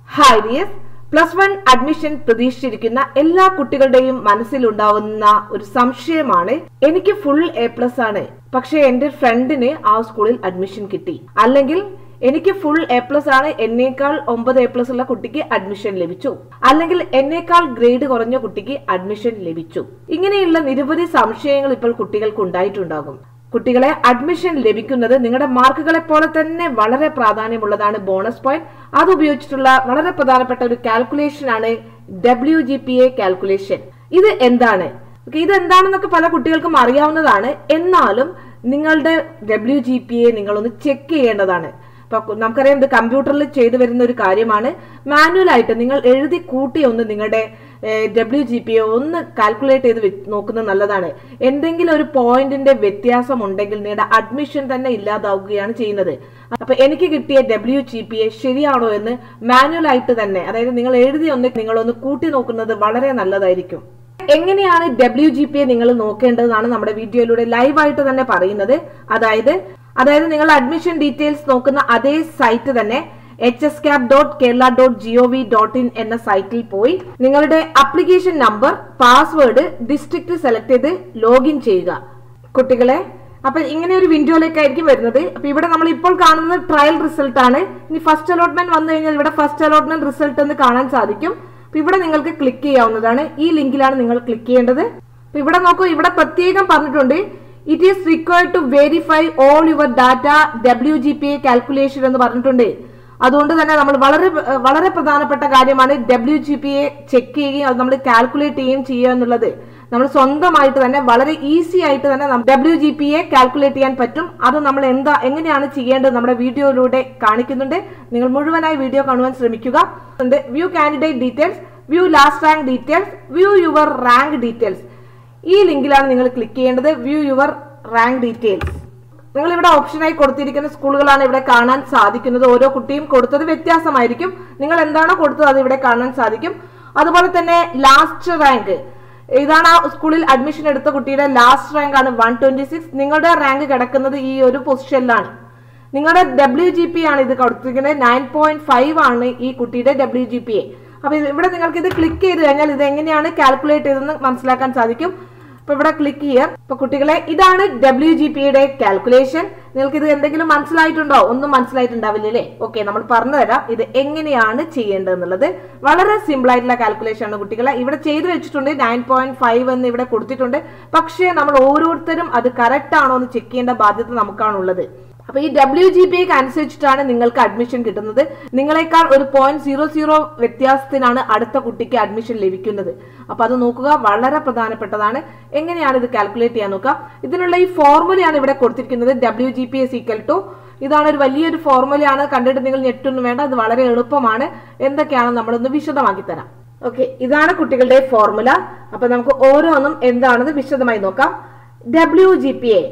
hi dears plus one admission പ്രതീക്ഷിച്ചിരിക്കുന്ന എല്ലാ കുട്ടികളുടെയും മനസ്സിലുണ്ടാവുന്ന ഒരു സംശയമാണ് എനിക്ക് ഫുൾ എ പ്ലസ് ആണ് പക്ഷെ എന്റെ ഫ്രണ്ടിന് ആ സ്കൂളിൽ അഡ്മിഷൻ കിട്ടി അല്ലെങ്കിൽ എനിക്ക് ഫുൾ എ പ്ലസ് ആണ് എന്നേക്കാൾ ഒമ്പത് എ പ്ലസ് ഉള്ള കുട്ടിക്ക് അഡ്മിഷൻ ലഭിച്ചു അല്ലെങ്കിൽ എന്നേക്കാൾ ഗ്രേഡ് കുറഞ്ഞ കുട്ടിക്ക് അഡ്മിഷൻ ലഭിച്ചു ഇങ്ങനെയുള്ള നിരവധി സംശയങ്ങൾ ഇപ്പോൾ കുട്ടികൾക്ക് ഉണ്ടായിട്ടുണ്ടാകും കുട്ടികളെ അഡ്മിഷൻ ലഭിക്കുന്നത് നിങ്ങളുടെ മാർക്കുകളെ പോലെ തന്നെ വളരെ പ്രാധാന്യമുള്ളതാണ് ബോണസ് പോയിന്റ് അത് ഉപയോഗിച്ചിട്ടുള്ള വളരെ പ്രധാനപ്പെട്ട ഒരു കാൽക്കുലേഷൻ ആണ് W G P A calculation ഇത് എന്താണ് ഓക്കെ ഇത് എന്താണെന്നൊക്കെ പല കുട്ടികൾക്കും അറിയാവുന്നതാണ് എന്നാലും നിങ്ങളുടെ ഡബ്ല്യു ജി പി എ നിങ്ങളൊന്ന് ചെക്ക് ചെയ്യേണ്ടതാണ് ഇപ്പൊ നമുക്കറിയാം ഇത് കമ്പ്യൂട്ടറിൽ ചെയ്തു വരുന്ന ഒരു കാര്യമാണ് മാനുവൽ ആയിട്ട് നിങ്ങൾ എഴുതി കൂട്ടി ഒന്ന് നിങ്ങളുടെ ഡബ്ല്യു ജി പി ഒന്ന് കാൽക്കുലേറ്റ് ചെയ്ത് വെ- നോക്കുന്നത് നല്ലതാണ് എന്തെങ്കിലും ഒരു പോയിന്റിന്റെ വ്യത്യാസം ഉണ്ടെങ്കിൽ നിങ്ങളുടെ അഡ്മിഷൻ തന്നെ ഇല്ലാതാവുകയാണ് ചെയ്യുന്നത് അപ്പൊ എനിക്ക് കിട്ടിയ ഡബ്ല്യു ജി പി എ ശരിയാണോ എന്ന് മാനുവൽ ആയിട്ട് തന്നെ അതായത് നിങ്ങൾ എഴുതി ഒന്ന് നിങ്ങളൊന്ന് കൂട്ടി നോക്കുന്നത് വളരെ നല്ലതായിരിക്കും എങ്ങനെയാണ് ഡബ്ല്യു ജി പി എ നിങ്ങൾ നോക്കേണ്ടതെന്നാണ് നമ്മുടെ വീഡിയോയിലൂടെ ലൈവായിട്ട് തന്നെ പറയുന്നത് അതായത് അതായത് നിങ്ങൾ അഡ്മിഷൻ ഡീറ്റെയിൽസ് നോക്കുന്ന അതേ സൈറ്റ് തന്നെ H S cap dot Kerala dot G O V dot in എന്ന സൈറ്റിൽ പോയി നിങ്ങളുടെ application number password district select ചെയ്ത് ലോഗിൻ ചെയ്യുക കുട്ടികളെ അപ്പൊ ഇങ്ങനെ ഒരു വിൻഡോയിലേക്കായിരിക്കും വരുന്നത് അപ്പൊ ഇവിടെ നമ്മൾ ഇപ്പോൾ കാണുന്നത് ട്രയൽ റിസൾട്ട് ആണ് ഇനി ഫസ്റ്റ് അലോട്ട്മെന്റ് വന്നു കഴിഞ്ഞാൽ ഇവിടെ ഫസ്റ്റ് അലോട്ട്മെന്റ് റിസൾട്ട് എന്ന് കാണാൻ സാധിക്കും അപ്പൊ ഇവിടെ നിങ്ങൾക്ക് ക്ലിക്ക് ചെയ്യാവുന്നതാണ് ഈ ലിങ്കിലാണ് നിങ്ങൾ ക്ലിക്ക് ചെയ്യേണ്ടത് അപ്പൊ ഇവിടെ നോക്കൂ ഇവിടെ പ്രത്യേകം പറഞ്ഞിട്ടുണ്ട് it is required to verify all your data W G P A calculation എന്ന് പറഞ്ഞിട്ടുണ്ട് അതുകൊണ്ട് തന്നെ നമ്മൾ വളരെ വളരെ പ്രധാനപ്പെട്ട കാര്യമാണ് W G P A check ചെയ്യുകയും അത് നമ്മൾ കാൽക്കുലേറ്റ് ചെയ്യുകയും ചെയ്യുക എന്നുള്ളത് നമ്മൾ സ്വന്തമായിട്ട് തന്നെ വളരെ ഈസി ആയിട്ട് തന്നെ W G P A calculate ചെയ്യാൻ പറ്റും അത് നമ്മൾ എന്താ എങ്ങനെയാണ് ചെയ്യേണ്ടത് നമ്മുടെ വീഡിയോയിലൂടെ കാണിക്കുന്നുണ്ട് നിങ്ങൾ മുഴുവനായി വീഡിയോ കാണുവാൻ ശ്രമിക്കുക view candidate details view last rank details view your rank details ഈ ലിങ്കിലാണ് നിങ്ങൾ ക്ലിക്ക് ചെയ്യേണ്ടത് വ്യൂ യുവർ റാങ്ക് ഡീറ്റെയിൽസ് നിങ്ങൾ ഇവിടെ ഓപ്ഷനായി കൊടുത്തിരിക്കുന്ന സ്കൂളുകളാണ് ഇവിടെ കാണാൻ സാധിക്കുന്നത് ഓരോ കുട്ടിയും കൊടുത്തത് വ്യത്യാസമായിരിക്കും നിങ്ങൾ എന്താണോ കൊടുത്തത് അത് ഇവിടെ കാണാൻ സാധിക്കും അതുപോലെ തന്നെ ലാസ്റ്റ് റാങ്ക് ഇതാണ് ആ സ്കൂളിൽ അഡ്മിഷൻ എടുത്ത കുട്ടിയുടെ ലാസ്റ്റ് റാങ്ക് ആണ് വൺ ട്വന്റി സിക്സ് നിങ്ങളുടെ റാങ്ക് കിടക്കുന്നത് ഈ ഒരു പൊസിഷനിലാണ് നിങ്ങളുടെ ഡബ്ല്യു ജി പി ആണ് ഇത് കൊടുത്തിരിക്കുന്നത് നയൻ പോയിന്റ് ഫൈവ് ആണ് ഈ കുട്ടിയുടെ ഡബ്ല്യു ജി പി എ അപ്പൊ ഇത് ഇവിടെ നിങ്ങൾക്ക് ഇത് ക്ലിക്ക് ചെയ്ത് കഴിഞ്ഞാൽ ഇത് എങ്ങനെയാണ് കാൽക്കുലേറ്റ് ചെയ്തെന്ന് മനസ്സിലാക്കാൻ സാധിക്കും അപ്പൊ ഇവിടെ ക്ലിക്ക് ചെയ്യുക അപ്പൊ കുട്ടികളെ ഇതാണ് ഡബ്ല്യു ജി പിയുടെ കാൽക്കുലേഷൻ നിങ്ങൾക്ക് ഇത് എന്തെങ്കിലും മനസ്സിലായിട്ടുണ്ടോ ഒന്നും മനസ്സിലായിട്ടുണ്ടാവില്ല അല്ലേ ഓക്കെ നമ്മൾ പറഞ്ഞു തരാം ഇത് എങ്ങനെയാണ് ചെയ്യേണ്ടതെന്നുള്ളത് വളരെ സിമ്പിൾ ആയിട്ടുള്ള കാൽക്കുലേഷൻ ആണ് കുട്ടികളെ ഇവിടെ ചെയ്തു വെച്ചിട്ടുണ്ട് നയൻ പോയിന്റ് ഫൈവ് എന്ന് ഇവിടെ കൊടുത്തിട്ടുണ്ട് പക്ഷേ നമ്മൾ ഓരോരുത്തരും അത് കറക്റ്റ് ആണോ എന്ന് ചെക്ക് ചെയ്യേണ്ട ബാധ്യത നമുക്കാണുള്ളത് അപ്പൊ ഈ ഡബ്ല്യു ജി പി അനുസരിച്ചിട്ടാണ് നിങ്ങൾക്ക് അഡ്മിഷൻ കിട്ടുന്നത് നിങ്ങളെക്കാൾ ഒരു പോയിന്റ് സീറോ സീറോ വ്യത്യാസത്തിനാണ് അടുത്ത കുട്ടിക്ക് അഡ്മിഷൻ ലഭിക്കുന്നത് അപ്പൊ അത് നോക്കുക വളരെ പ്രധാനപ്പെട്ടതാണ് എങ്ങനെയാണ് ഇത് കാൽക്കുലേറ്റ് ചെയ്യാൻ നോക്കുക ഇതിനുള്ള ഈ ഫോർമുലയാണ് ഇവിടെ കൊടുത്തിരിക്കുന്നത് W G P S equal to ഇതാണ് ഒരു വലിയൊരു ഫോർമുലയാണ് കണ്ടിട്ട് നിങ്ങൾ ഞെട്ടൊന്നും വേണ്ട അത് വളരെ എളുപ്പമാണ് എന്തൊക്കെയാണെന്ന് നമ്മളൊന്ന് വിശദമാക്കി തരാം ഓക്കെ ഇതാണ് കുട്ടികളുടെ ഫോർമുല അപ്പൊ നമുക്ക് ഓരോന്നും എന്താണെന്ന് വിശദമായി നോക്കാം W G P A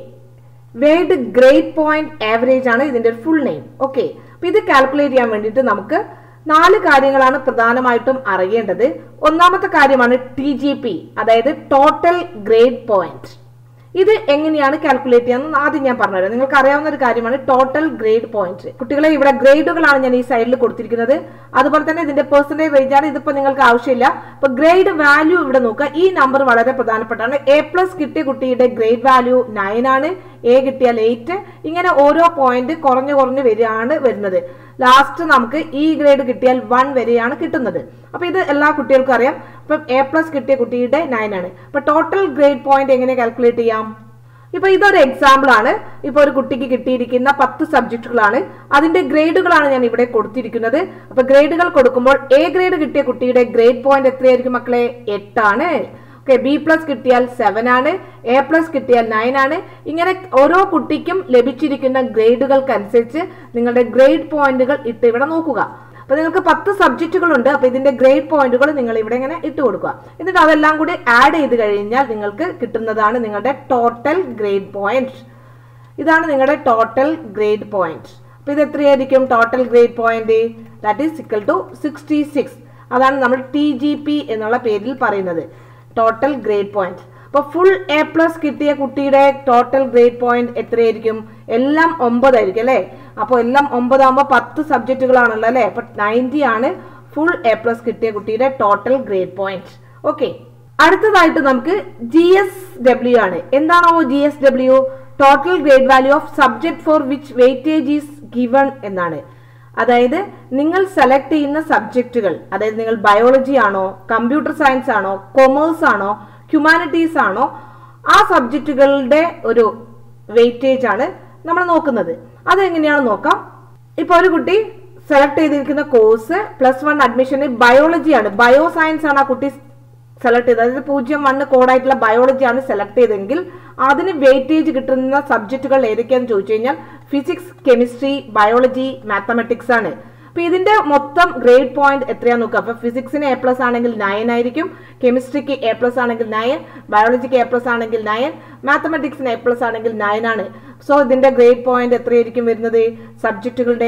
weighted grade point average ആണ് ഇതിന്റെ ഒരു ഫുൾ നെയിം ഓക്കെ അപ്പൊ ഇത് കാൽക്കുലേറ്റ് ചെയ്യാൻ വേണ്ടിയിട്ട് നമുക്ക് നാല് കാര്യങ്ങളാണ് പ്രധാനമായിട്ടും അറിയേണ്ടത് ഒന്നാമത്തെ കാര്യമാണ് ടി ജി പി അതായത് ടോട്ടൽ ഗ്രേഡ് പോയിന്റ് ഇത് എങ്ങനെയാണ് കാൽക്കുലേറ്റ് ചെയ്യാന്ന് ആദ്യം ഞാൻ പറഞ്ഞുതരാം നിങ്ങൾക്ക് അറിയാവുന്ന ഒരു കാര്യമാണ് ടോട്ടൽ ഗ്രേഡ് പോയിന്റ് കുട്ടികളെ ഇവിടെ ഗ്രേഡുകളാണ് ഞാൻ ഈ സൈഡിൽ കൊടുത്തിരിക്കുന്നത് അതുപോലെ തന്നെ ഇതിന്റെ പെർസെന്റേജ് റേഞ്ച് ആണ് ഇതിപ്പോ നിങ്ങൾക്ക് ആവശ്യമില്ല അപ്പൊ ഗ്രേഡ് വാല്യൂ ഇവിടെ നോക്കുക ഈ നമ്പർ വളരെ പ്രധാനപ്പെട്ടാണ് എ പ്ലസ് കിട്ടിയ കുട്ടിയുടെ ഗ്രേഡ് വാല്യൂ നയൻ ആണ് എ കിട്ടിയാൽ എയ്റ്റ് ഇങ്ങനെ ഓരോ പോയിന്റ് കുറഞ്ഞു കുറഞ്ഞു വരികയാണ് വരുന്നത് ലാസ്റ്റ് നമുക്ക് ഈ ഗ്രേഡ് കിട്ടിയാൽ വൺ വരെയാണ് കിട്ടുന്നത് അപ്പൊ ഇത് എല്ലാ കുട്ടികൾക്കും അറിയാം ഇപ്പം എ പ്ലസ് കിട്ടിയ കുട്ടിയുടെ നയൻ ആണ് അപ്പൊ ടോട്ടൽ ഗ്രേഡ് പോയിന്റ് എങ്ങനെ കാൽക്കുലേറ്റ് ചെയ്യാം ഇപ്പൊ ഇതൊരു എക്സാമ്പിൾ ആണ് ഇപ്പൊ ഒരു കുട്ടിക്ക് കിട്ടിയിരിക്കുന്ന പത്ത് സബ്ജക്റ്റുകളാണ് അതിന്റെ ഗ്രേഡുകളാണ് ഞാൻ ഇവിടെ കൊടുത്തിരിക്കുന്നത് അപ്പൊ ഗ്രേഡുകൾ കൊടുക്കുമ്പോൾ എ ഗ്രേഡ് കിട്ടിയ കുട്ടിയുടെ ഗ്രേഡ് പോയിന്റ് എത്രയായിരിക്കും മക്കളെ എട്ടാണ് ഓക്കെ ബി പ്ലസ് കിട്ടിയാൽ സെവൻ ആണ് എ പ്ലസ് കിട്ടിയാൽ നയൻ ആണ് ഇങ്ങനെ ഓരോ കുട്ടിക്കും ലഭിച്ചിരിക്കുന്ന ഗ്രേഡുകൾക്ക് അനുസരിച്ച് നിങ്ങളുടെ ഗ്രേഡ് പോയിന്റുകൾ ഇട്ട് ഇവിടെ നോക്കുക അപ്പൊ നിങ്ങൾക്ക് പത്ത് സബ്ജക്റ്റുകൾ ഉണ്ട് അപ്പൊ ഇതിന്റെ ഗ്രേഡ് പോയിന്റുകൾ നിങ്ങൾ ഇവിടെ ഇങ്ങനെ ഇട്ട് കൊടുക്കുക എന്നിട്ട് അതെല്ലാം കൂടി ആഡ് ചെയ്ത് കഴിഞ്ഞാൽ നിങ്ങൾക്ക് കിട്ടുന്നതാണ് നിങ്ങളുടെ ടോട്ടൽ ഗ്രേഡ് പോയിന്റ് ഇതാണ് നിങ്ങളുടെ ടോട്ടൽ ഗ്രേഡ് പോയിന്റ് അപ്പൊ ഇത് എത്രയായിരിക്കും total grade point that is equal to sixty six അതാണ് നമ്മൾ ടി ജി പി എന്നുള്ള പേരിൽ പറയുന്നത് ടോട്ടൽ ഗ്രേഡ് പോയിന്റ് അപ്പൊ ഫുൾ എ പ്ലസ് കിട്ടിയ കുട്ടിയുടെ ടോട്ടൽ ഗ്രേഡ് പോയിന്റ് എത്രയായിരിക്കും എല്ലാം ഒമ്പതായിരിക്കും അല്ലെ അപ്പോൾ എല്ലാം ഒമ്പതാകുമ്പോൾ പത്ത് സബ്ജക്റ്റുകളാണല്ലോ അല്ലെ അപ്പൊ നയൻറ്റി ആണ് ഫുൾ എ പ്ലസ് കിട്ടിയ കുട്ടിയുടെ ടോട്ടൽ ഗ്രേഡ് പോയിന്റ് ഓക്കെ അടുത്തതായിട്ട് നമുക്ക് ജി എസ് ഡബ്ല്യു ആണ് എന്താണോ G S W total grade value of subject for which weightage is given എന്നാണ് അതായത് നിങ്ങൾ സെലക്ട് ചെയ്യുന്ന സബ്ജക്റ്റുകൾ അതായത് നിങ്ങൾ ബയോളജി ആണോ കമ്പ്യൂട്ടർ സയൻസ് ആണോ കൊമേഴ്സ് ആണോ ഹ്യൂമാനിറ്റീസ് ആണോ ആ സബ്ജക്റ്റുകളുടെ ഒരു വെയിറ്റേജ് ആണ് നമ്മൾ നോക്കുന്നത് അതെങ്ങനെയാണ് നോക്കാം ഇപ്പൊ ഒരു കുട്ടി സെലക്ട് ചെയ്തിരിക്കുന്ന കോഴ്സ് പ്ലസ് വൺ അഡ്മിഷന് ബയോളജിയാണ് ബയോ സയൻസ് ആണ് ആ കുട്ടി സെലക്ട് ചെയ്തത് അതായത് പൂജ്യം വണ്ണ് കോഡായിട്ടുള്ള ബയോളജിയാണ് സെലക്ട് ചെയ്തെങ്കിൽ അതിന് വെയിറ്റേജ് കിട്ടുന്ന സബ്ജക്റ്റുകൾ ഏതൊക്കെയാണെന്ന് ചോദിച്ചു കഴിഞ്ഞാൽ ഫിസിക്സ് കെമിസ്ട്രി ബയോളജി മാത്തമെറ്റിക്സ് ആണ് അപ്പൊ ഇതിന്റെ മൊത്തം ഗ്രേഡ് പോയിന്റ് എത്രയാന്ന് നോക്കുക അപ്പൊ ഫിസിക്സിന് എ പ്ലസ് ആണെങ്കിൽ നയൻ ആയിരിക്കും കെമിസ്ട്രിക്ക് എ പ്ലസ് ആണെങ്കിൽ നയൻ ബയോളജിക്ക് എ പ്ലസ് ആണെങ്കിൽ നയൻ മാത്തമെറ്റിക്സിന് എ പ്ലസ് ആണെങ്കിൽ നയൻ ആണ് സോ ഇതിന്റെ ഗ്രേഡ് പോയിന്റ് എത്രയായിരിക്കും വരുന്നത് സബ്ജക്റ്റുകളുടെ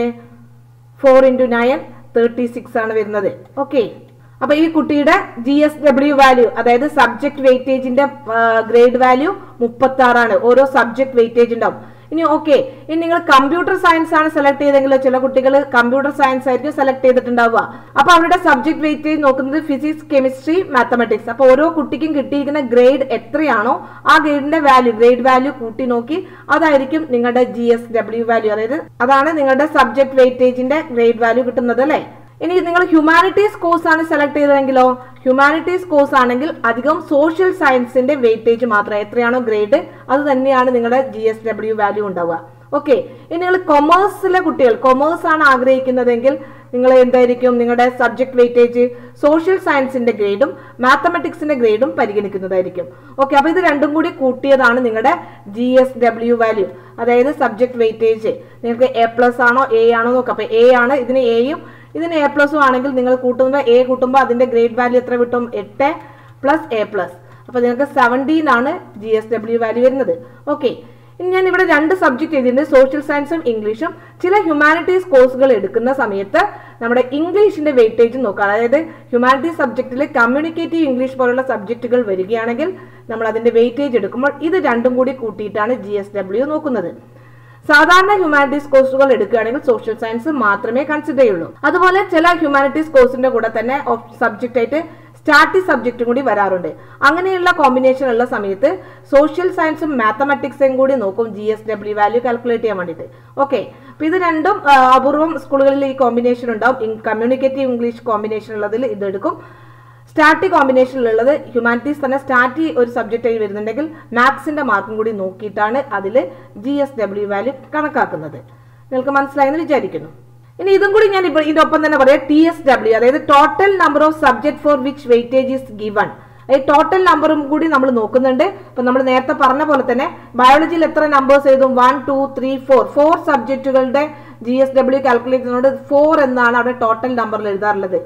four into nine thirty six ആണ് വരുന്നത് ഓക്കെ അപ്പൊ ഈ കുട്ടിയുടെ ജി എസ് ഡബ്ല്യു വാല്യൂ അതായത് സബ്ജക്ട് വെയിറ്റേജിന്റെ ഗ്രേഡ് വാല്യൂ മുപ്പത്തി ആറാണ് ഓരോ സബ്ജക്ട് വെയിറ്റേജ് ഉണ്ടാവും ഇനി ഓക്കെ ഇനി നിങ്ങൾ കമ്പ്യൂട്ടർ സയൻസ് ആണ് സെലക്ട് ചെയ്തെങ്കിൽ ചില കുട്ടികൾ കമ്പ്യൂട്ടർ സയൻസ് ആയിരിക്കും സെലക്ട് ചെയ്തിട്ടുണ്ടാവുക അപ്പൊ അവരുടെ സബ്ജക്ട് വെയിറ്റേജ് നോക്കുന്നത് ഫിസിക്സ് കെമിസ്ട്രി മാത്തമെറ്റിക്സ് അപ്പൊ ഓരോ കുട്ടിക്കും കിട്ടിയിരിക്കുന്ന ഗ്രേഡ് എത്രയാണോ ആ ഗ്രേഡിന്റെ വാല്യൂ ഗ്രേഡ് വാല്യൂ കൂട്ടി നോക്കി അതായിരിക്കും നിങ്ങളുടെ ജി എസ് ഡബ്ല്യു വാല്യൂ അതായത് അതാണ് നിങ്ങളുടെ സബ്ജക്ട് വെയിറ്റേജിന്റെ ഗ്രേഡ് വാല്യൂ കിട്ടുന്നത് അല്ലേ ഇനി നിങ്ങൾ ഹ്യൂമാനിറ്റീസ് കോഴ്സ് ആണ് സെലക്ട് ചെയ്തതെങ്കിലോ ഹ്യൂമാനിറ്റീസ് കോഴ്സ് ആണെങ്കിൽ അധികം സോഷ്യൽ സയൻസിന്റെ വെയിറ്റേജ് മാത്രം എത്രയാണോ ഗ്രേഡ് അത് തന്നെയാണ് നിങ്ങളുടെ ജി എസ് ഡബ്ല്യു വാല്യൂ ഉണ്ടാവുക ഓക്കെ ഇനി നിങ്ങൾ കൊമേഴ്സിലെ കുട്ടികൾ കൊമേഴ്സ് ആണ് ആഗ്രഹിക്കുന്നതെങ്കിൽ നിങ്ങൾ എന്തായിരിക്കും നിങ്ങളുടെ സബ്ജക്ട് വെയിറ്റേജ് സോഷ്യൽ സയൻസിന്റെ ഗ്രേഡും മാത്തമെറ്റിക്സിന്റെ ഗ്രേഡും പരിഗണിക്കുന്നതായിരിക്കും ഓക്കെ അപ്പൊ ഇത് രണ്ടും കൂടി കൂട്ടിയതാണ് നിങ്ങളുടെ ജി എസ് ഡബ്ല്യു വാല്യൂ അതായത് സബ്ജക്ട് വെയിറ്റേജ് നിങ്ങൾക്ക് എ പ്ലസ് ആണോ എ ആണോ നോക്കാം അപ്പൊ എ ആണ് ഇതിന് എയും ഇതിന് എ പ്ലസും ആണെങ്കിൽ നിങ്ങൾ കൂട്ടുമ്പോൾ എ കൂട്ടുമ്പോൾ അതിന്റെ ഗ്രേഡ് വാല്യൂ എത്ര കിട്ടും എട്ട് പ്ലസ് എ പ്ലസ് അപ്പൊ നിങ്ങൾക്ക് സെവൻറ്റീൻ ആണ് ജി എസ് ഡബ്ല്യു വാല്യൂ വരുന്നത് ഓക്കെ ഇനി ഞാൻ ഇവിടെ രണ്ട് സബ്ജക്ട് ചെയ്തിട്ടുണ്ട് സോഷ്യൽ സയൻസും ഇംഗ്ലീഷും ചില ഹ്യൂമാനിറ്റീസ് കോഴ്സുകൾ എടുക്കുന്ന സമയത്ത് നമ്മുടെ ഇംഗ്ലീഷിന്റെ വെയിറ്റേജ് നോക്കുക അതായത് ഹ്യൂമാനിറ്റീസ് സബ്ജക്റ്റിൽ കമ്മ്യൂണിക്കേറ്റീവ് ഇംഗ്ലീഷ് പോലുള്ള സബ്ജക്റ്റുകൾ വരികയാണെങ്കിൽ നമ്മൾ അതിന്റെ വെയിറ്റേജ് എടുക്കുമ്പോൾ ഇത് രണ്ടും കൂടി കൂട്ടിയിട്ടാണ് ജി എസ് ഡബ്ല്യു നോക്കുന്നത് സാധാരണ ഹ്യൂമാനിറ്റീസ് കോഴ്സുകൾ എടുക്കുകയാണെങ്കിൽ സോഷ്യൽ സയൻസ് മാത്രമേ കൺസിഡർ ചെയ്യുള്ളൂ അതുപോലെ ചില ഹ്യൂമാനിറ്റീസ് കോഴ്സിന്റെ കൂടെ തന്നെ സബ്ജക്റ്റ് ആയിട്ട് സ്റ്റാറ്റിക് സബ്ജക്റ്റും കൂടി വരാറുണ്ട് അങ്ങനെയുള്ള കോമ്പിനേഷൻ ഉള്ള സമയത്ത് സോഷ്യൽ സയൻസും മാത്തമാറ്റിക്സും കൂടി നോക്കും G S W value calculate ചെയ്യാൻ വേണ്ടിയിട്ട് ഓക്കെ അപ്പൊ ഇത് രണ്ടും ആ, അപൂർവം സ്കൂളുകളിൽ ഈ കോമ്പിനേഷൻ ഉണ്ടാവും കമ്മ്യൂണിക്കേറ്റീവ് ഇംഗ്ലീഷ് കോമ്പിനേഷൻ ഉള്ളതിൽ ഇതെടുക്കും സ്റ്റാറ്റി കോമ്പിനേഷനിലുള്ളത് ഹ്യൂമാനിറ്റീസ് തന്നെ സ്റ്റാറ്റി ഒരു സബ്ജക്റ്റ് ആയി വരുന്നുണ്ടെങ്കിൽ മാത്സിന്റെ മാർക്കും കൂടി നോക്കിയിട്ടാണ് അതിൽ ജി എസ് ഡബ്ല്യു വാല്യൂ കണക്കാക്കുന്നത് നിങ്ങൾക്ക് മനസ്സിലായെന്ന് വിചാരിക്കുന്നു ഇനി ഇതും കൂടി ഞാൻ ഇപ്പോൾ ഇതിന്റെ ഒപ്പം തന്നെ പറയാം ടി എസ് ഡബ്ല്യു അതായത് total number of subject for which weightage is given ഈ ടോട്ടൽ നമ്പറും കൂടി നമ്മൾ നോക്കുന്നുണ്ട് ഇപ്പൊ നമ്മൾ നേരത്തെ പറഞ്ഞ പോലെ തന്നെ ബയോളജിയിൽ എത്ര നമ്പേഴ്സ് എഴുതും one two three four four സബ്ജക്റ്റുകളുടെ ജി എസ് ഡബ്ല്യു കാൽക്കുലേറ്റ് ചെയ്യുന്നതുകൊണ്ട് ഫോർ എന്നാണ് അവിടെ ടോട്ടൽ നമ്പറിൽ എഴുതാറുള്ളത്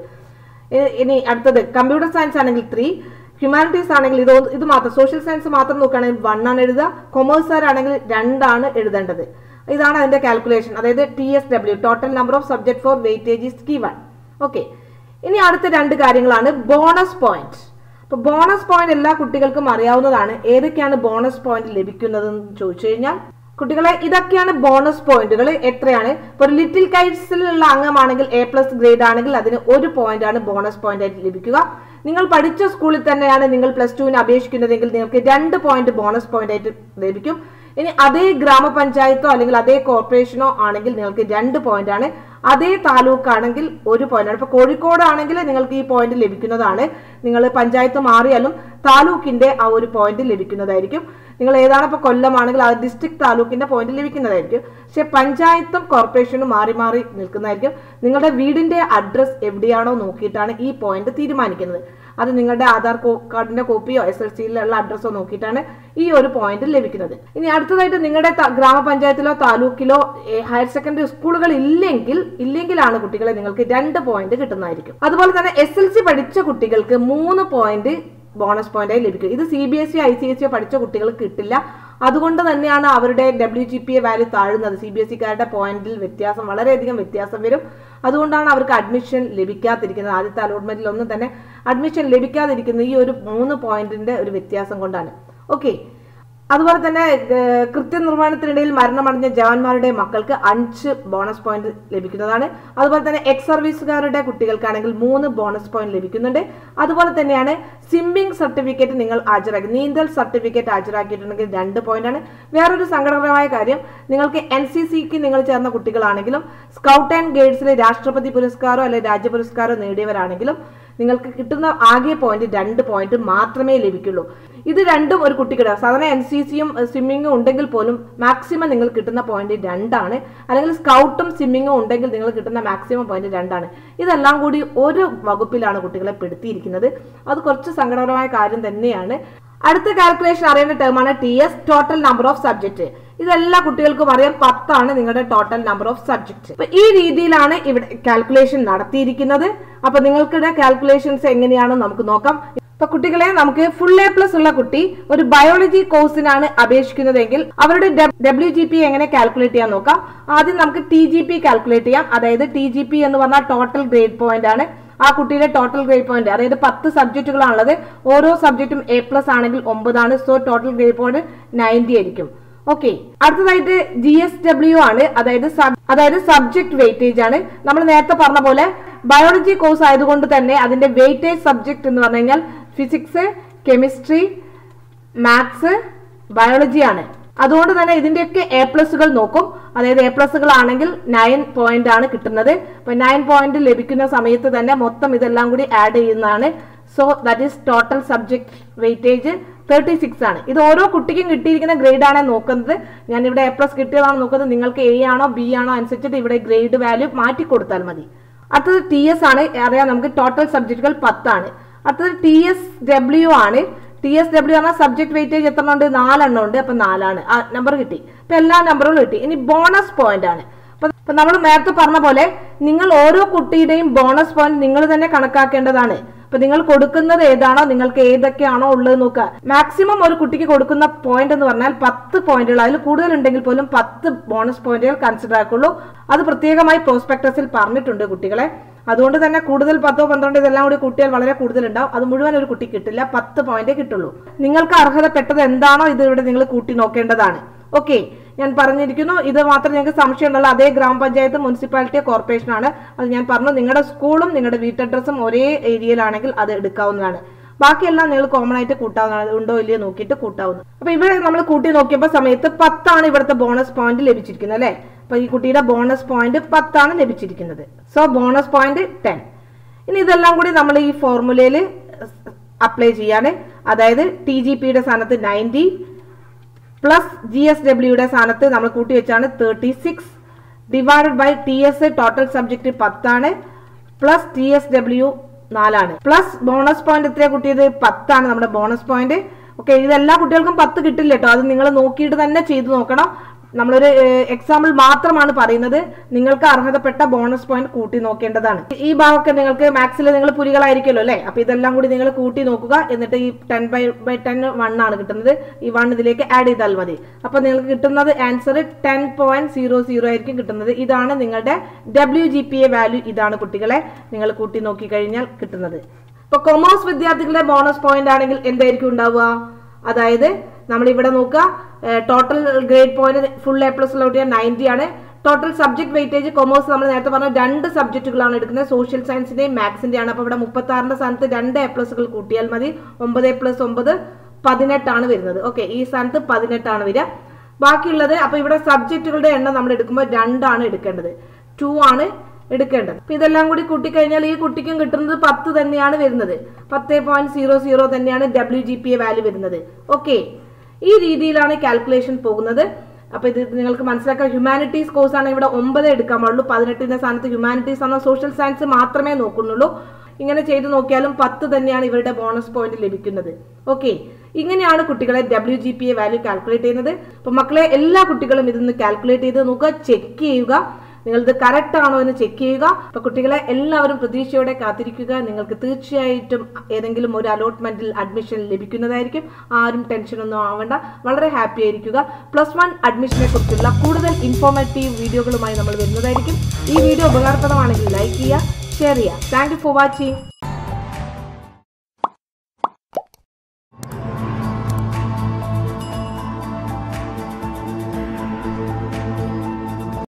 ഇ- ഇനി അടുത്തത് കമ്പ്യൂട്ടർ സയൻസ് ആണെങ്കിൽ ത്രീ ഹ്യൂമാനിറ്റീസ് ആണെങ്കിൽ ഇത് ഒന്ന്- ഇത് മാത്രം സോഷ്യൽ സയൻസ് മാത്രം നോക്കുകയാണെങ്കിൽ വൺ ആണ് എഴുതുക കൊമേഴ്സ് ആണെങ്കിൽ രണ്ടാണ് എഴുതേണ്ടത് ഇതാണ് അതിന്റെ കാൽക്കുലേഷൻ അതായത് T S W total number of subject for weightage is given okay ഇനി അടുത്ത രണ്ട് കാര്യങ്ങളാണ് ബോണസ് പോയിന്റ് അപ്പൊ ബോണസ് പോയിന്റ് എല്ലാ കുട്ടികൾക്കും അറിയാവുന്നതാണ് ഏതൊക്കെയാണ് ബോണസ് പോയിന്റ് ലഭിക്കുന്നത് എന്ന് ചോദിച്ചു കഴിഞ്ഞാൽ കുട്ടികളെ ഇതൊക്കെയാണ് ബോണസ് പോയിന്റുകൾ എത്രയാണ് ഇപ്പൊ ഒരു ലിറ്റിൽ കൈറ്റ്സിലുള്ള അംഗമാണെങ്കിൽ എ പ്ലസ് ഗ്രേഡ് ആണെങ്കിൽ അതിന് ഒരു പോയിന്റ് ആണ് ബോണസ് പോയിന്റ് ആയിട്ട് ലഭിക്കുക നിങ്ങൾ പഠിച്ച സ്കൂളിൽ തന്നെയാണ് നിങ്ങൾ പ്ലസ് ടുവിന് അപേക്ഷിക്കുന്നതെങ്കിൽ നിങ്ങൾക്ക് രണ്ട് പോയിന്റ് ബോണസ് പോയിന്റ് ആയിട്ട് ലഭിക്കും ഇനി അതേ ഗ്രാമപഞ്ചായത്തോ അല്ലെങ്കിൽ അതേ കോർപ്പറേഷനോ ആണെങ്കിൽ നിങ്ങൾക്ക് രണ്ട് പോയിന്റ് ആണ് അതേ താലൂക്ക് ആണെങ്കിൽ ഒരു പോയിന്റ് ആണ് ഇപ്പൊ കോഴിക്കോട് ആണെങ്കിൽ നിങ്ങൾക്ക് ഈ പോയിന്റ് ലഭിക്കുന്നതാണ് നിങ്ങൾ പഞ്ചായത്ത് മാറിയാലും താലൂക്കിന്റെ ആ ഒരു പോയിന്റ് ലഭിക്കുന്നതായിരിക്കും നിങ്ങൾ ഏതാണ് ഇപ്പൊ കൊല്ലമാണെങ്കിൽ ആ ഡിസ്ട്രിക്ട് താലൂക്കിന്റെ പോയിന്റ് ലഭിക്കുന്നതായിരിക്കും പക്ഷെ പഞ്ചായത്തും കോർപ്പറേഷനും മാറി മാറി നിൽക്കുന്നതായിരിക്കും നിങ്ങളുടെ വീടിന്റെ അഡ്രസ് എവിടെയാണോ നോക്കിയിട്ടാണ് ഈ പോയിന്റ് തീരുമാനിക്കുന്നത് അത് നിങ്ങളുടെ ആധാർ കോ- കാർഡിന്റെ കോപ്പിയോ എസ് എൽ സിയിലുള്ള അഡ്രസ്സോ നോക്കിയിട്ടാണ് ഈ ഒരു പോയിന്റ് ലഭിക്കുന്നത് ഇനി അടുത്തതായിട്ട് നിങ്ങളുടെ ത- ഗ്രാമപഞ്ചായത്തിലോ താലൂക്കിലോ ഏ, ഹയർ സെക്കൻഡറി സ്കൂളുകൾ ഇല്ലെങ്കിൽ ഇല്ലെങ്കിലാണ് കുട്ടികളെ നിങ്ങൾക്ക് രണ്ട് പോയിന്റ് കിട്ടുന്നതായിരിക്കും അതുപോലെ തന്നെ എസ് എൽ സി പഠിച്ച കുട്ടികൾക്ക് മൂന്ന് പോയിന്റ് ബോണസ് പോയിന്റായി ലഭിക്കും ഇത് C B S E I C S E പഠിച്ച കുട്ടികൾക്ക് കിട്ടില്ല അതുകൊണ്ട് തന്നെയാണ് അവരുടെ W G P A value താഴുന്നത് സി ബി എസ് ഇക്കാരുടെ പോയിന്റിൽ വ്യത്യാസം വളരെയധികം വ്യത്യാസം വരും അതുകൊണ്ടാണ് അവർക്ക് അഡ്മിഷൻ ലഭിക്കാതിരിക്കുന്നത് ആദ്യത്തെ അലോട്ട്മെന്റിൽ ഒന്നും തന്നെ അഡ്മിഷൻ ലഭിക്കാതിരിക്കുന്നത് ഈ ഒരു മൂന്ന് പോയിന്റിന്റെ ഒരു വ്യത്യാസം കൊണ്ടാണ് ഓക്കെ അതുപോലെ തന്നെ ഏഹ്, കൃത്യനിർവഹണത്തിനിടയിൽ മരണമടഞ്ഞ ജവാന്മാരുടെ മക്കൾക്ക് അഞ്ച് ബോണസ് പോയിന്റ് ലഭിക്കുന്നതാണ് അതുപോലെ തന്നെ എക്സ് സർവീസുകാരുടെ കുട്ടികൾക്കാണെങ്കിൽ മൂന്ന് ബോണസ് പോയിന്റ് ലഭിക്കുന്നുണ്ട് അതുപോലെ തന്നെയാണ് സ്വിമ്മിംഗ് സർട്ടിഫിക്കറ്റ് നിങ്ങൾ ഹാജരാക്കി നീന്തൽ സർട്ടിഫിക്കറ്റ് ഹാജരാക്കിയിട്ടുണ്ടെങ്കിൽ രണ്ട് പോയിന്റ് ആണ് വേറൊരു സങ്കടകരമായ കാര്യം നിങ്ങൾക്ക് എൻ സി സിക്ക് നിങ്ങൾ ചേർന്ന കുട്ടികളാണെങ്കിലും സ്കൗട്ട് ആൻഡ് ഗൈഡ്സിലെ രാഷ്ട്രപതി പുരസ്കാരോ അല്ലെങ്കിൽ രാജ്യ പുരസ്കാരോ നേടിയവരാണെങ്കിലും നിങ്ങൾക്ക് കിട്ടുന്ന ആകെ പോയിന്റ് രണ്ട് പോയിന്റ് മാത്രമേ ലഭിക്കുള്ളൂ ഇത് രണ്ടും ഒരു കുട്ടിക്ക് ഇടാം സാധാരണ എൻ സി സിയും സ്വിമ്മിങ്ങും ഉണ്ടെങ്കിൽ പോലും മാക്സിമം നിങ്ങൾ കിട്ടുന്ന പോയിന്റ് രണ്ടാണ് അല്ലെങ്കിൽ സ്കൗട്ടും സ്വിമ്മിങ്ങും ഉണ്ടെങ്കിൽ നിങ്ങൾ കിട്ടുന്ന മാക്സിമം പോയിന്റ് രണ്ടാണ് ഇതെല്ലാം കൂടി ഒരു വകുപ്പിലാണ് കുട്ടികളെ പെടുത്തിയിരിക്കുന്നത് അത് കുറച്ച് സങ്കടകരമായ കാര്യം തന്നെയാണ് അടുത്ത കാൽക്കുലേഷൻ അറിയേണ്ട ടേമാണ് T S total number of subject ഇതെല്ലാ കുട്ടികൾക്കും അറിയാം പത്താണ് നിങ്ങളുടെ ടോട്ടൽ നമ്പർ ഓഫ് സബ്ജക്ട് അപ്പൊ ഈ രീതിയിലാണ് ഇവിടെ കാൽക്കുലേഷൻ നടത്തിയിരിക്കുന്നത് അപ്പൊ നിങ്ങൾക്കിടെ കാൽക്കുലേഷൻസ് എങ്ങനെയാണെന്ന് നമുക്ക് നോക്കാം ഇപ്പൊ കുട്ടികളെ നമുക്ക് ഫുൾ എ പ്ലസ് ഉള്ള കുട്ടി ഒരു ബയോളജി കോഴ്സിനാണ് അപേക്ഷിക്കുന്നതെങ്കിൽ അവരുടെ ഡബ്ല്യു ജി പി എങ്ങനെ കാൽക്കുലേറ്റ് ചെയ്യാൻ നോക്കാം ആദ്യം നമുക്ക് ടി ജി പി കാൽക്കുലേറ്റ് ചെയ്യാം അതായത് ടി ജി പി എന്ന് പറഞ്ഞാൽ ടോട്ടൽ ഗ്രേഡ് പോയിന്റ് ആണ് ആ കുട്ടിയുടെ ടോട്ടൽ ഗ്രേഡ് പോയിന്റ് അതായത് പത്ത് സബ്ജക്റ്റുകളാണുള്ളത് ഓരോ സബ്ജക്റ്റും എ പ്ലസ് ആണെങ്കിൽ ഒമ്പതാണ് so total grade point ninety ആയിരിക്കും ഓക്കെ അടുത്തതായിട്ട് ജി എസ് ഡബ്ല്യു ആണ് അതായത് sub- അതായത് സബ്ജക്ട് വെയിറ്റേജ് ആണ് നമ്മൾ നേരത്തെ പറഞ്ഞ പോലെ ബയോളജി കോഴ്സ് ആയതുകൊണ്ട് തന്നെ അതിന്റെ വെയിറ്റേജ് സബ്ജക്ട് എന്ന് പറഞ്ഞു കഴിഞ്ഞാൽ ഫിസിക്സ് കെമിസ്ട്രി മാത്സ് ബയോളജി ആണ് അതുകൊണ്ട് തന്നെ ഇതിന്റെയൊക്കെ എ പ്ലസുകൾ നോക്കും അതായത് എ പ്ലസുകൾ ആണെങ്കിൽ നയൻ പോയിന്റ് ആണ് കിട്ടുന്നത് അപ്പൊ നയൻ പോയിന്റ് ലഭിക്കുന്ന സമയത്ത് തന്നെ മൊത്തം ഇതെല്ലാം കൂടി ആഡ് ചെയ്യുന്നതാണ് so that is total subject weightage thirty six ആണ് ഇത് ഓരോ കുട്ടിക്കും കിട്ടിയിരിക്കുന്ന ഗ്രേഡ് ആണ് നോക്കുന്നത് ഞാൻ ഇവിടെ എ പ്ലസ് കിട്ടിയതാണ് നോക്കുന്നത് നിങ്ങൾക്ക് എ ആണോ ബി ആണോ അനുസരിച്ചിട്ട് ഇവിടെ ഗ്രേഡ് വാല്യൂ മാറ്റി കൊടുത്താൽ മതി അടുത്തത് ടി എസ് ആണ് അറിയാം നമുക്ക് ടോട്ടൽ സബ്ജക്റ്റുകൾ പത്താണ് അടുത്തത് ടി എസ് ഡബ്ല്യു ആണ് ടി എസ് ഡബ്ല്യു പറഞ്ഞാൽ സബ്ജക്ട് വെയിറ്റേജ് എത്ര ഉണ്ട് നാലെണ്ണം ഉണ്ട് അപ്പൊ നാലാണ് ആ നമ്പർ കിട്ടി അപ്പൊ എല്ലാ നമ്പറുകളും കിട്ടി ഇനി ബോണസ് പോയിന്റ് ആണ് അപ്പൊ അപ്പൊ നമ്മൾ നേരത്തെ പറഞ്ഞ പോലെ നിങ്ങൾ ഓരോ കുട്ടിയുടെയും ബോണസ് പോയിന്റ് നിങ്ങൾ തന്നെ കണക്കാക്കേണ്ടതാണ് അപ്പൊ നിങ്ങൾ കൊടുക്കുന്നത് ഏതാണോ നിങ്ങൾക്ക് ഏതൊക്കെയാണോ ഉള്ളത് നോക്കുക മാക്സിമം ഒരു കുട്ടിക്ക് കൊടുക്കുന്ന പോയിന്റ് എന്ന് പറഞ്ഞാൽ പത്ത് പോയിന്റുകൾ അതിൽ കൂടുതൽ ഉണ്ടെങ്കിൽ പോലും പത്ത് ബോണസ് പോയിന്റുകൾ കൺസിഡർ ആക്കുള്ളൂ അത് പ്രത്യേകമായി പ്രോസ്പെക്ടസിൽ പറഞ്ഞിട്ടുണ്ട് കുട്ടികളെ അതുകൊണ്ട് തന്നെ കൂടുതൽ പത്തോ പന്ത്രണ്ടോ ഇതെല്ലാം കൂടി കൂട്ടിയാൽ വളരെ കൂടുതൽ ഉണ്ടാവും അത് മുഴുവൻ ഒരു കുട്ടി കിട്ടില്ല പത്ത് പോയിന്റ് കിട്ടുള്ളൂ നിങ്ങൾക്ക് അർഹതപ്പെട്ടത് എന്താണോ ഇത് ഇവിടെ നിങ്ങൾ കൂട്ടി നോക്കേണ്ടതാണ് ഓക്കെ ഞാൻ പറഞ്ഞിരിക്കുന്നു ഇത് മാത്രം നിങ്ങൾക്ക് സംശയം ഉണ്ടല്ലോ അതേ ഗ്രാമപഞ്ചായത്ത് മുനിസിപ്പാലിറ്റി കോർപ്പറേഷൻ ആണ് അത് ഞാൻ പറഞ്ഞു നിങ്ങളുടെ സ്കൂളും നിങ്ങളുടെ വീട്ടഡ്രസ്സും ഒരേ ഏരിയയിലാണെങ്കിൽ അത് എടുക്കാവുന്നതാണ് ബാക്കിയെല്ലാം നിങ്ങൾ കോമൺ ആയിട്ട് കൂട്ടാവുന്നതാണ് ഉണ്ടോ ഇല്ലയോ നോക്കിയിട്ട് കൂട്ടാവുന്നത് അപ്പൊ ഇവിടെ നമ്മൾ കൂട്ടി നോക്കിയപ്പോൾ സമയത്ത് പത്താണ് ഇവിടുത്തെ ബോണസ് പോയിന്റ് ലഭിച്ചിരിക്കുന്നത് അല്ലെ അപ്പൊ ഈ കുട്ടിയുടെ ബോണസ് പോയിന്റ് പത്താണ് ലഭിച്ചിരിക്കുന്നത് സോ ബോണസ് പോയിന്റ് ടെൻ ഇനി ഇതെല്ലാം കൂടി നമ്മൾ ഈ ഫോർമുലയിൽ അപ്ലൈ ചെയ്യാണ് അതായത് ടി ജി പിയുടെ സ്ഥാനത്ത് നയൻറ്റി പ്ലസ് ജി എസ് ഡബ്ല്യൂയുടെ സ്ഥാനത്ത് നമ്മൾ കൂട്ടി വെച്ചാണ് thirty six divided by T S total subject പത്താണ് പ്ലസ് ടി എസ് ഡബ്ല്യു നാലാണ് പ്ലസ് ബോണസ് പോയിന്റ് എത്ര കുട്ടിയത് പത്താണ് നമ്മുടെ ബോണസ് പോയിന്റ് ഓക്കെ ഇതെല്ലാ കുട്ടികൾക്കും പത്ത് കിട്ടില്ല കേട്ടോ അത് നിങ്ങൾ നോക്കിയിട്ട് തന്നെ ചെയ്തു നോക്കണം നമ്മളൊരു എക്സാമ്പിൾ മാത്രമാണ് പറയുന്നത് നിങ്ങൾക്ക് അർഹതപ്പെട്ട ബോണസ് പോയിന്റ് കൂട്ടി നോക്കേണ്ടതാണ് ഈ ഭാഗമൊക്കെ നിങ്ങൾക്ക് മാത്സിൽ നിങ്ങൾ പുലികളായിരിക്കുമല്ലോ അല്ലേ അപ്പൊ ഇതെല്ലാം കൂടി നിങ്ങൾ കൂട്ടി നോക്കുക എന്നിട്ട് ഈ ten by by ten one ആണ് കിട്ടുന്നത് ഈ വൺ ഇതിലേക്ക് ആഡ് ചെയ്താൽ മതി അപ്പൊ നിങ്ങൾക്ക് കിട്ടുന്നത് answer ten point zero zero ആയിരിക്കും കിട്ടുന്നത് ഇതാണ് നിങ്ങളുടെ W G P A value ഇതാണ് കുട്ടികളെ നിങ്ങൾ കൂട്ടി നോക്കി കഴിഞ്ഞാൽ കിട്ടുന്നത് ഇപ്പൊ കൊമേഴ്സ് വിദ്യാർത്ഥികളുടെ ബോണസ് പോയിന്റ് ആണെങ്കിൽ എന്തായിരിക്കും ഉണ്ടാവുക അതായത് നമ്മൾ ഇവിടെ നോക്കുക total grade point full A plus ഉള്ള കുട്ടിയാണ് നയൻറ്റി ആണ് ടോട്ടൽ സബ്ജക്ട് വെയിറ്റേജ് കൊമേഴ്സ് നമ്മൾ നേരത്തെ പറഞ്ഞ രണ്ട് സബ്ജക്റ്റുകളാണ് എടുക്കുന്നത് സോഷ്യൽ സയൻസിന്റെയും മാത്സിന്റെയും ആണ് അപ്പോൾ ഇവിടെ മുപ്പത്തി ആറിന്റെ സ്ഥാനത്ത് രണ്ട് എ പ്ലസുകൾ കൂട്ടിയാൽ മതി ഒമ്പത് എ പ്ലസ് ഒമ്പത് പതിനെട്ടാണ് വരുന്നത് ഓക്കെ ഈ സ്ഥാനത്ത് പതിനെട്ടാണ് വരിക ബാക്കിയുള്ളത് അപ്പൊ ഇവിടെ സബ്ജക്റ്റുകളുടെ എണ്ണം നമ്മൾ എടുക്കുമ്പോൾ രണ്ടാണ് എടുക്കേണ്ടത് ടു ആണ് എടുക്കേണ്ടത് അപ്പൊ ഇതെല്ലാം കൂടി കൂട്ടിക്കഴിഞ്ഞാൽ ഈ കുട്ടിക്കും കിട്ടുന്നത് പത്ത് തന്നെയാണ് വരുന്നത് പത്ത് പോയിന്റ് സീറോ സീറോ തന്നെയാണ് W G P A value വരുന്നത് ഓക്കെ ഈ രീതിയിലാണ് കാൽക്കുലേഷൻ പോകുന്നത് അപ്പൊ ഇത് നിങ്ങൾക്ക് മനസ്സിലാക്കാം ഹ്യൂമാനിറ്റീസ് കോഴ്സ് ആണ് ഇവിടെ ഒമ്പത് എടുക്കാൻ പാടുള്ളൂ പതിനെട്ടിന്റെ സ്ഥാനത്ത് ഹ്യൂമാനിറ്റീസ് ആണോ സോഷ്യൽ സയൻസ് മാത്രമേ നോക്കുന്നുള്ളൂ ഇങ്ങനെ ചെയ്ത് നോക്കിയാലും പത്ത് തന്നെയാണ് ഇവരുടെ ബോണസ് പോയിന്റ് ലഭിക്കുന്നത് ഓക്കെ ഇങ്ങനെയാണ് കുട്ടികളെ W G P A value calculate ചെയ്യുന്നത് അപ്പൊ മക്കളെ എല്ലാ കുട്ടികളും ഇതൊന്ന് കാൽക്കുലേറ്റ് ചെയ്ത് നോക്കുക ചെക്ക് ചെയ്യുക നിങ്ങളിത് കറക്റ്റ് ആണോ എന്ന് ചെക്ക് ചെയ്യുക അപ്പൊ കുട്ടികളെ എല്ലാവരും പ്രതീക്ഷയോടെ കാത്തിരിക്കുക നിങ്ങൾക്ക് തീർച്ചയായിട്ടും ഏതെങ്കിലും ഒരു അലോട്ട്മെന്റിൽ അഡ്മിഷൻ ലഭിക്കുന്നതായിരിക്കും ആരും ടെൻഷനൊന്നും ആവണ്ട വളരെ ഹാപ്പി ആയിരിക്കുക പ്ലസ് വൺ അഡ്മിഷനെ കുറിച്ചുള്ള കൂടുതൽ ഇൻഫോർമേറ്റീവ് വീഡിയോകളുമായി നമ്മൾ വരുന്നതായിരിക്കും ഈ വീഡിയോ ഉപകാരപ്രദമാണെങ്കിൽ ലൈക്ക് ചെയ്യുക ഷെയർ ചെയ്യുക താങ്ക് യു ഫോർ വാച്ചിങ്